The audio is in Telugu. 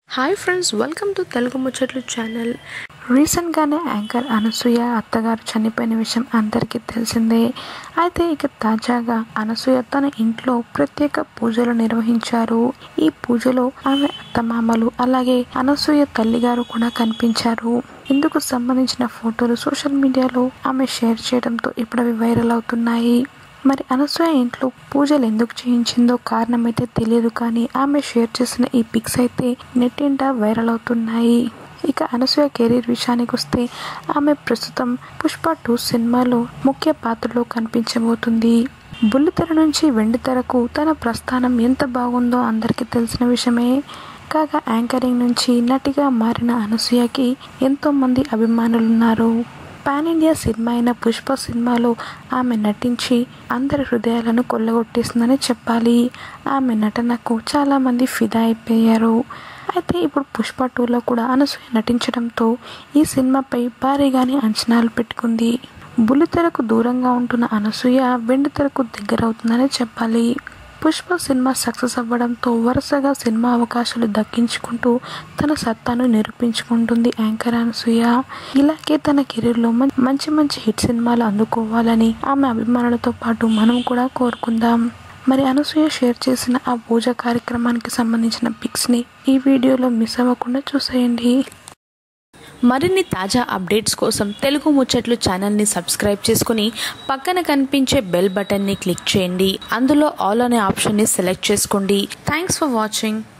hi friends welcome to Telugu ముచ్చట్లు ఛానల్ రీసెంట్గానే యాంకర్ అనసూయ అత్తగారు చనిపోయిన విషయం అందరికీ తెలిసిందే అయితే ఇక తాజాగా అనసూయ తన ఇంట్లో ప్రత్యేక పూజలు నిర్వహించారు ఈ పూజలో ఆమె అత్తమామలు అలాగే అనసూయ తల్లిగారు కూడా కనిపించారు ఇందుకు సంబంధించిన ఫోటోలు సోషల్ మీడియాలో ఆమె షేర్ చేయడంతో ఇప్పుడు అవి వైరల్ అవుతున్నాయి మరి అనసూయ ఇంట్లో పూజలు ఎందుకు చేయించిందో కారణం అయితే తెలియదు కానీ ఆమె షేర్ చేసిన ఈ పిక్స్ అయితే నెట్టింట వైరల్ అవుతున్నాయి ఇక అనసూయ కెరీర్ విషయానికి వస్తే ఆమె ప్రస్తుతం పుష్ప టూ సినిమాలో ముఖ్య పాత్రలో కనిపించబోతుంది బుల్లితెర నుంచి వెండితెరకు తన ప్రస్థానం ఎంత బాగుందో అందరికీ తెలిసిన విషయమే కాగా యాంకరింగ్ నుంచి నటిగా మారిన అనసూయకి ఎంతో మంది అభిమానులున్నారు పాన్ ఇండియా సినిమా అయిన పుష్ప సినిమాలో ఆమె నటించి అందరి హృదయాలను కొల్లగొట్టేసిందని చెప్పాలి ఆమె నటనకు చాలామంది ఫిదా అయిపోయారు అయితే ఇప్పుడు పుష్ప టూలో కూడా అనసూయ నటించడంతో ఈ సినిమాపై భారీగానే అంచనాలు పెట్టుకుంది బుల్లితెరకు దూరంగా ఉంటున్న అనసూయ వెండితెరకు దగ్గర అవుతుందని చెప్పాలి పుష్ప సినిమా సక్సెస్ అవ్వడంతో వరుసగా సినిమా అవకాశాలు దక్కించుకుంటూ తన సత్తాను నిరూపించుకుంటుంది యాంకర్ అనసూయ ఇలాగే తన కెరీర్లో మంచి మంచి హిట్ సినిమాలు అందుకోవాలని ఆమె అభిమానులతో పాటు మనం కూడా కోరుకుందాం మరి అనసూయ షేర్ చేసిన ఆ పూజ కార్యక్రమానికి సంబంధించిన పిక్స్ని ఈ వీడియోలో మిస్ అవ్వకుండా చూసేయండి మరిన్ని తాజా అప్డేట్స్ కోసం తెలుగు ముచ్చట్లు ఛానల్ని సబ్స్క్రైబ్ చేసుకుని పక్కన కనిపించే బెల్ బటన్ని క్లిక్ చేయండి అందులో ఆల్ అనే ఆప్షన్ని సెలెక్ట్ చేసుకోండి థ్యాంక్స్ ఫర్ వాచింగ్